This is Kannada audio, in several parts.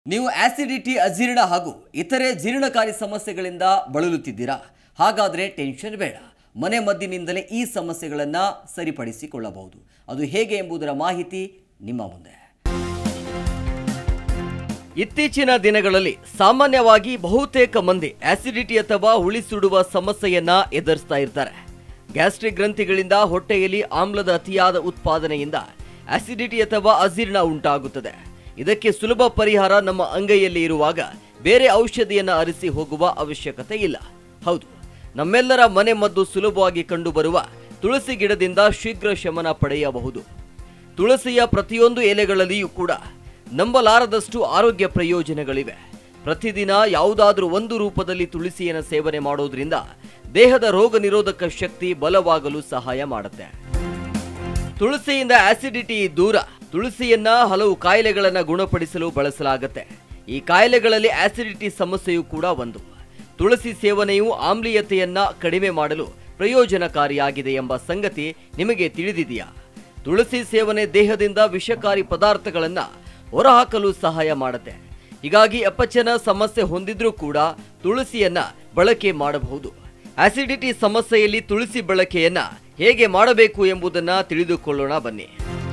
ನೀವು ಆಸಿಡಿಟಿ ಅಜೀರ್ಣ ಹಾಗೂ ಇತರೆ ಜೀರ್ಣಕಾರಿ ಸಮಸ್ಯೆಗಳಿಂದ ಬಳಲುತ್ತಿದ್ದೀರಾ ಹಾಗಾದರೆ ಟೆನ್ಷನ್ ಬೇಡ ಮನೆ ಮದ್ದಿನಿಂದಲೇ ಈ ಸಮಸ್ಯೆಗಳನ್ನು ಸರಿಪಡಿಸಿಕೊಳ್ಳಬಹುದು ಅದು ಹೇಗೆ ಎಂಬುದರ ಮಾಹಿತಿ ನಿಮ್ಮ ಮುಂದೆ ಇತ್ತೀಚಿನ ದಿನಗಳಲ್ಲಿ ಸಾಮಾನ್ಯವಾಗಿ ಬಹುತೇಕ ಮಂದಿ ಆಸಿಡಿಟಿ ಅಥವಾ ಹುಳಿ ಸುಡುವ ಸಮಸ್ಯೆಯನ್ನ ಎದುರಿಸ್ತಾ ಇರ್ತಾರೆ ಗ್ಯಾಸ್ಟ್ರಿಕ್ ಗ್ರಂಥಿಗಳಿಂದ ಹೊಟ್ಟೆಯಲ್ಲಿ ಆಮ್ಲದ ಅತಿಯಾದ ಉತ್ಪಾದನೆಯಿಂದ ಆಸಿಡಿಟಿ ಅಥವಾ ಅಜೀರ್ಣ ಉಂಟಾಗುತ್ತದೆ ಇದಕ್ಕೆ ಸುಲಭ ಪರಿಹಾರ ನಮ್ಮ ಅಂಗೈಯಲ್ಲಿ ಇರುವಾಗ ಬೇರೆ ಔಷಧಿಯನ್ನ ಅರಿಸಿ ಹೋಗುವ ಅವಶ್ಯಕತೆ ಇಲ್ಲ ಹೌದು ನಮ್ಮೆಲ್ಲರ ಮನೆ ಮದ್ದು ಸುಲಭವಾಗಿ ಕಂಡುಬರುವ ತುಳಸಿ ಗಿಡದಿಂದ ಶೀಘ್ರ ಶಮನ ಪಡೆಯಬಹುದು ತುಳಸಿಯ ಪ್ರತಿಯೊಂದು ಎಲೆಗಳಲ್ಲಿಯೂ ಕೂಡ ನಂಬಲಾರದಷ್ಟು ಆರೋಗ್ಯ ಪ್ರಯೋಜನಗಳಿವೆ ಪ್ರತಿದಿನ ಯಾವುದಾದ್ರೂ ಒಂದು ರೂಪದಲ್ಲಿ ತುಳಸಿಯನ್ನು ಸೇವನೆ ಮಾಡೋದ್ರಿಂದ ದೇಹದ ರೋಗ ನಿರೋಧಕ ಶಕ್ತಿ ಬಲವಾಗಲು ಸಹಾಯ ಮಾಡುತ್ತೆ ತುಳಸಿಯಿಂದ ಆಸಿಡಿಟಿ ದೂರ ತುಳಸಿಯನ್ನ ಹಲವು ಕಾಯಿಲೆಗಳನ್ನ ಗುಣಪಡಿಸಲು ಬಳಸಲಾಗುತ್ತೆ ಈ ಕಾಯಿಲೆಗಳಲ್ಲಿ ಆಸಿಡಿಟಿ ಸಮಸ್ಯೆಯೂ ಕೂಡ ಒಂದು ತುಳಸಿ ಸೇವನೆಯು ಆಮ್ಲೀಯತೆಯನ್ನ ಕಡಿಮೆ ಮಾಡಲು ಪ್ರಯೋಜನಕಾರಿಯಾಗಿದೆ ಎಂಬ ಸಂಗತಿ ನಿಮಗೆ ತಿಳಿದಿದೆಯಾ ತುಳಸಿ ಸೇವನೆ ದೇಹದಿಂದ ವಿಷಕಾರಿ ಪದಾರ್ಥಗಳನ್ನ ಹೊರಹಾಕಲು ಸಹಾಯ ಮಾಡುತ್ತೆ ಹೀಗಾಗಿ ಅಪಚನ ಸಮಸ್ಯೆ ಹೊಂದಿದ್ರೂ ಕೂಡ ತುಳಸಿಯನ್ನ ಬಳಕೆ ಮಾಡಬಹುದು ಆಸಿಡಿಟಿ ಸಮಸ್ಯೆಯಲ್ಲಿ ತುಳಸಿ ಬಳಕೆಯನ್ನ ಹೇಗೆ ಮಾಡಬೇಕು ಎಂಬುದನ್ನ ತಿಳಿದುಕೊಳ್ಳೋಣ ಬನ್ನಿ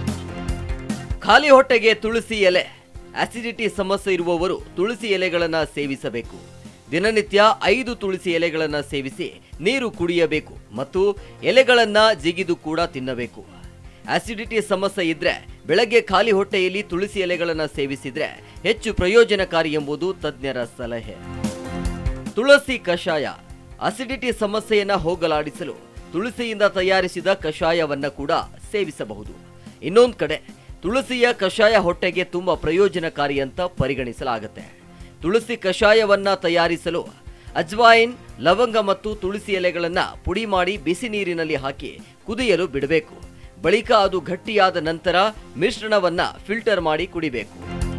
ಖಾಲಿ ಹೊಟ್ಟೆಗೆ ತುಳಸಿ ಎಲೆ ಆಸಿಡಿಟಿ ಸಮಸ್ಯೆ ಇರುವವರು ತುಳಸಿ ಎಲೆಗಳನ್ನು ಸೇವಿಸಬೇಕು ದಿನನಿತ್ಯ ಐದು ತುಳಸಿ ಎಲೆಗಳನ್ನು ಸೇವಿಸಿ ನೀರು ಕುಡಿಯಬೇಕು ಮತ್ತು ಎಲೆಗಳನ್ನ ಜಿಗಿದು ಕೂಡ ತಿನ್ನಬೇಕು ಆಸಿಡಿಟಿ ಸಮಸ್ಯೆ ಇದ್ರೆ ಬೆಳಗ್ಗೆ ಖಾಲಿ ಹೊಟ್ಟೆಯಲ್ಲಿ ತುಳಸಿ ಎಲೆಗಳನ್ನು ಸೇವಿಸಿದ್ರೆ ಹೆಚ್ಚು ಪ್ರಯೋಜನಕಾರಿ ಎಂಬುದು ತಜ್ಞರ ಸಲಹೆ ತುಳಸಿ ಕಷಾಯ ಅಸಿಡಿಟಿ ಸಮಸ್ಯೆಯನ್ನ ಹೋಗಲಾಡಿಸಲು ತುಳಸಿಯಿಂದ ತಯಾರಿಸಿದ ಕಷಾಯವನ್ನ ಕೂಡ ಸೇವಿಸಬಹುದು ಇನ್ನೊಂದು ಕಡೆ ತುಳಸಿಯ ಕಷಾಯ ಹೊಟ್ಟೆಗೆ ತುಂಬಾ ಪ್ರಯೋಜನಕಾರಿ ಅಂತ ಪರಿಗಣಿಸಲಾಗುತ್ತೆ ತುಳಸಿ ಕಷಾಯವನ್ನ ತಯಾರಿಸಲು ಅಜ್ವಾಯಿನ್ ಲವಂಗ ಮತ್ತು ತುಳಸಿ ಎಲೆಗಳನ್ನ ಪುಡಿ ಮಾಡಿ ಬಿಸಿ ನೀರಿನಲ್ಲಿ ಹಾಕಿ ಕುದಿಯಲು ಬಿಡಬೇಕು ಬಳಿಕ ಅದು ಗಟ್ಟಿಯಾದ ನಂತರ ಮಿಶ್ರಣವನ್ನ ಫಿಲ್ಟರ್ ಮಾಡಿ ಕುಡಿಬೇಕು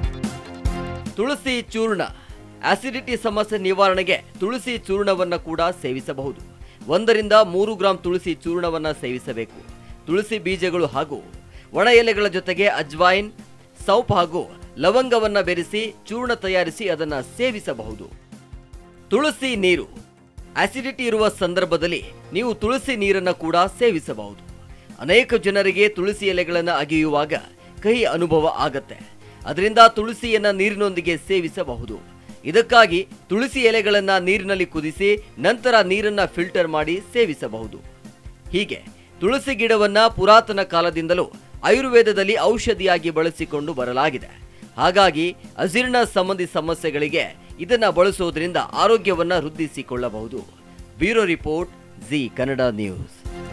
ತುಳಸಿ ಚೂರ್ಣ ಆಸಿಡಿಟಿ ಸಮಸ್ಯೆ ನಿವಾರಣೆಗೆ ತುಳಸಿ ಚೂರ್ಣವನ್ನ ಕೂಡ ಸೇವಿಸಬಹುದು ಒಂದರಿಂದ ಮೂರು ಗ್ರಾಂ ತುಳಸಿ ಚೂರ್ಣವನ್ನ ಸೇವಿಸಬೇಕು ತುಳಸಿ ಬೀಜಗಳು ಹಾಗೂ ಒಣ ಎಲೆಗಳ ಜೊತೆಗೆ ಅಜ್ವಾಯಿನ್ ಸೌಪ್ ಹಾಗೂ ಲವಂಗವನ್ನ ಬೆರೆಸಿ ಚೂರ್ಣ ತಯಾರಿಸಿ ಅದನ್ನ ಸೇವಿಸಬಹುದು ತುಳಸಿ ನೀರು ಆಸಿಡಿಟಿ ಇರುವ ಸಂದರ್ಭದಲ್ಲಿ ನೀವು ತುಳಸಿ ನೀರನ್ನು ಕೂಡ ಸೇವಿಸಬಹುದು ಅನೇಕ ಜನರಿಗೆ ತುಳಸಿ ಎಲೆಗಳನ್ನು ಅಗೆಯುವಾಗ ಕಹಿ ಅನುಭವ ಆಗತ್ತೆ ಅದರಿಂದ ತುಳಸಿಯನ್ನ ನೀರಿನೊಂದಿಗೆ ಸೇವಿಸಬಹುದು ಇದಕ್ಕಾಗಿ ತುಳಸಿ ಎಲೆಗಳನ್ನ ನೀರಿನಲ್ಲಿ ಕುದಿಸಿ ನಂತರ ನೀರನ್ನ ಫಿಲ್ಟರ್ ಮಾಡಿ ಸೇವಿಸಬಹುದು ಹೀಗೆ ತುಳಸಿ ಗಿಡವನ್ನ ಪುರಾತನ ಕಾಲದಿಂದಲೂ ಆಯುರ್ವೇದದಲ್ಲಿ ಔಷಧಿಯಾಗಿ ಬಳಸಿಕೊಂಡು ಬರಲಾಗಿದೆ ಹಾಗಾಗಿ ಅಜೀರ್ಣ ಸಂಬಂಧಿ ಸಮಸ್ಯೆಗಳಿಗೆ ಇದನ್ನ ಬಳಸೋದ್ರಿಂದ ಆರೋಗ್ಯವನ್ನ ವೃದ್ಧಿಸಿಕೊಳ್ಳಬಹುದು bureau report Zee Kannada news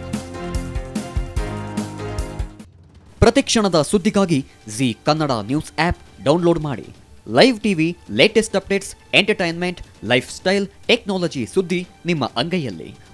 ಪ್ರತಿಕ್ಷಣದ ಸುದ್ದಿಗಾಗಿ Zee Kannada news app download ಮಾಡಿ live TV latest updates entertainment lifestyle technology ಸುದ್ದಿ ನಿಮ್ಮ ಅಂಗೈಯಲ್ಲಿ